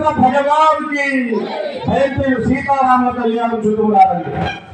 భగవానికి దయచేసి సీతారాముల కళ్యాణం చూస్తున్నారండి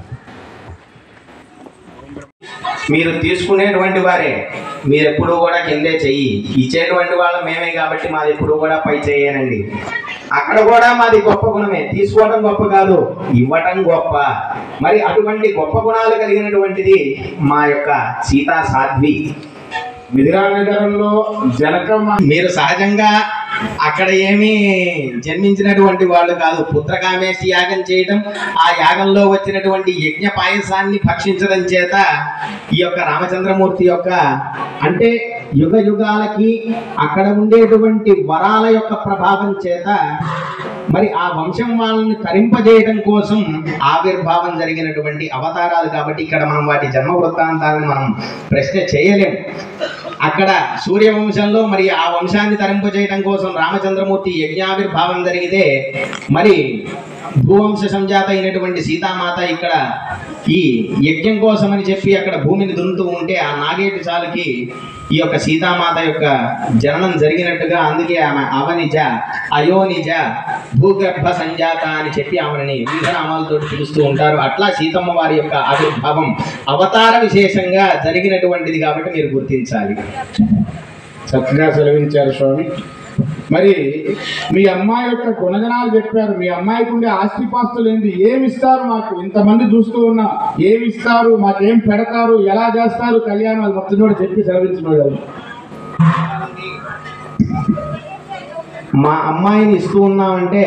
మీరు తీసుకునేటువంటి వారే మీరు ఎప్పుడు కూడా కిందే చెయ్యి ఇచ్చేటువంటి వాళ్ళం మేమే కాబట్టి మాది ఎప్పుడు కూడా పై చేయనండి అక్కడ కూడా మాది గొప్ప గుణమే తీసుకోవడం గొప్ప కాదు ఇవ్వటం గొప్ప మరి అటువంటి గొప్ప గుణాలు కలిగినటువంటిది మా యొక్క సీతా సాధ్వి మిథిలానగరంలో జనకమ్మ మీరు సహజంగా అక్కడ ఏమీ జన్మించినటువంటి వాళ్ళు కాదు పుత్రకామేష్టి యాగం చేయడం ఆ యాగంలో వచ్చినటువంటి యజ్ఞ పాయసాన్ని భక్షించడం చేత ఈ యొక్క రామచంద్రమూర్తి యొక్క అంటే యుగ యుగాలకి అక్కడ ఉండేటువంటి వరాల యొక్క ప్రభావం చేత మరి ఆ వంశం వాళ్ళని తరింపజేయడం కోసం ఆవిర్భావం జరిగినటువంటి అవతారాలు కాబట్టి ఇక్కడ మనం వాటి జన్మ వృత్తాంతాలను మనం ప్రశ్న చేయలేం అక్కడ సూర్యవంశంలో మరి ఆ వంశాన్ని తరింపజేయడం కోసం రామచంద్రమూర్తి యజ్ఞావిర్భావం జరిగితే మరి భూవంశ సంజాత అయినటువంటి సీతామాత ఇక్కడ ఈ యజ్ఞం కోసం అని చెప్పి అక్కడ భూమిని దున్నుతూ ఉంటే ఆ నాగేటి చాలుకి ఈ యొక్క సీతామాత యొక్క జననం జరిగినట్టుగా అందుకే ఆమె అవనిజ అయోనిజ భూగర్భ సంజాత అని చెప్పి ఆమెని వివిధ నామాలతో పిలుస్తూ ఉంటారు అట్లా సీతమ్మ వారి యొక్క ఆవిర్భావం అవతార విశేషంగా జరిగినటువంటిది కాబట్టి మీరు గుర్తించాలి చక్కగా సెలవించారు స్వామి మరి మీ అమ్మాయి యొక్క గుణగణాలు చెప్పారు మీ అమ్మాయికి ఉండే ఆస్తిపాస్తులు ఏంటి ఏమి ఇస్తారు మాకు ఇంతమంది చూస్తూ ఉన్నాం ఏమి ఇస్తారు మాకేం పెడతారు ఎలా చేస్తారు కళ్యాణాలు మొత్తం కూడా చెప్పి సెలవించిన కదా మా అమ్మాయిని ఇస్తూ ఉన్నామంటే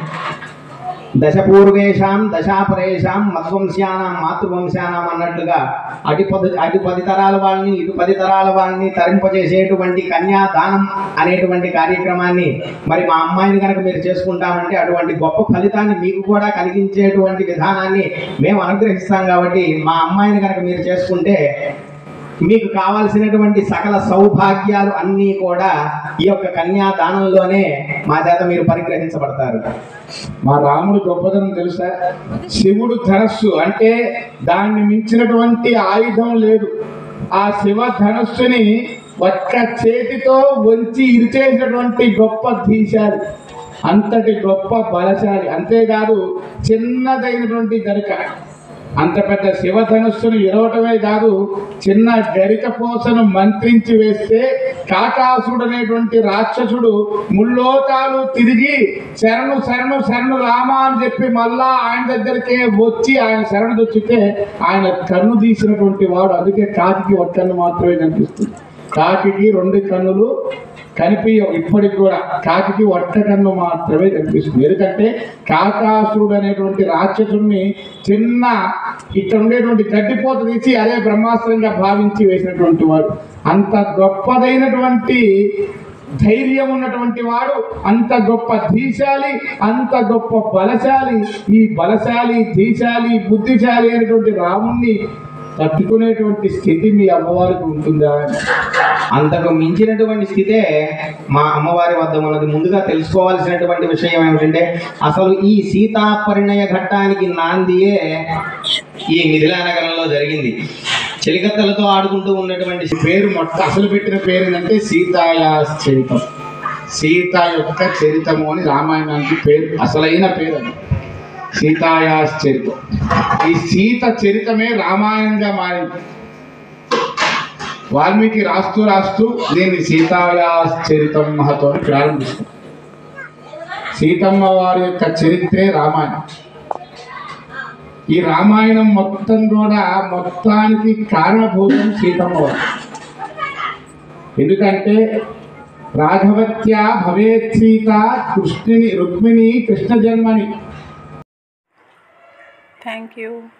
దశపూర్వేషాం దశాపరేషాం మధ్వంశ్యానాం మాతృవంశానాం అన్నట్లుగా అటు పది అటు పది తరాల వాళ్ళని ఇటు పది తరాల వాళ్ళని తరింపజేసేటువంటి కన్యాదానం అనేటువంటి కార్యక్రమాన్ని మరి మా అమ్మాయిని కనుక మీరు చేసుకుంటామంటే అటువంటి గొప్ప ఫలితాన్ని మీకు కూడా కలిగించేటువంటి విధానాన్ని మేము అనుగ్రహిస్తాం కాబట్టి మా అమ్మాయిని కనుక మీరు చేసుకుంటే మీకు కావాల్సినటువంటి సకల సౌభాగ్యాలు అన్నీ కూడా ఈ యొక్క కన్యాదానంలోనే మా చేత మీరు పరిగ్రహించబడతారు మా రాముడు గొప్పతనం తెలుసా శివుడు ధనస్సు అంటే దాన్ని మించినటువంటి ఆయుధం లేదు ఆ శివ ధనస్సుని ఒక్క చేతితో వంచి ఇరిచేసినటువంటి గొప్ప ధీశాలి అంతటి గొప్ప బలశాలి అంతేకాదు చిన్నదైనటువంటి గరిక అంత పెద్ద శివధనుస్సును ఇరవటమే కాదు చిన్న గరిక పోసను మంత్రించి వేస్తే కాకాసుడు అనేటువంటి రాక్షసుడు ముల్లోకాలు తిరిగి శరణు శరణు శరణు రామ అని చెప్పి మళ్ళా ఆయన దగ్గరికే వచ్చి ఆయన శరణు దొచ్చితే ఆయన కన్ను తీసినటువంటి వాడు అందుకే కాకికి ఒక కన్ను మాత్రమే కనిపిస్తుంది కాకికి రెండు కన్నులు కనిపించవు ఇప్పటికి కూడా కాకికి ఒక్క కన్ను మాత్రమే కనిపిస్తుంది ఎందుకంటే కాకాసురుడు అనేటువంటి రాక్షసుడిని చిన్న ఇక్కడ ఉండేటువంటి గడ్డిపోత తీసి అదే బ్రహ్మాస్త్రంగా భావించి వేసినటువంటి వాడు అంత గొప్పదైనటువంటి ధైర్యం ఉన్నటువంటి వాడు అంత గొప్ప ధీశాలి అంత గొప్ప బలశాలి ఈ బలశాలి ధీశాలి బుద్ధిశాలి అయినటువంటి రాముణ్ణి తట్టుకునేటువంటి స్థితి మీ అమ్మవారికి ఉంటుందా అని అంతకు మించినటువంటి స్థితే మా అమ్మవారి వద్ద ఉన్నది ముందుగా తెలుసుకోవాల్సినటువంటి విషయం ఏమిటంటే అసలు ఈ సీతా పరిణయ ఘట్టానికి నాందియే ఈ మిథిలా నగరంలో చెలికత్తలతో ఆడుకుంటూ ఉన్నటువంటి పేరు మొట్ట అసలు పెట్టిన పేరు ఏంటంటే సీతాయా చరితం సీత యొక్క చరితము అని రామాయణానికి పేరు అసలైన పేరు అది సీతాయా చరితం ఈ సీత చరితమే రామాయణంగా మారింది వాల్మీకి రాస్తూ రాస్తూ దీన్ని సీతాయా చరితం మహతో అని ప్రారంభిస్తారు సీతమ్మ వారి యొక్క చరిత్రే రామాయణం ఈ రామాయణం మొత్తం కూడా మొత్తానికి కారణభూతం సీతమ్మ వారు ఎందుకంటే రాఘవత్య భవేత్ సీత కృష్ణుని రుక్మిణి కృష్ణ జన్మని Thank you.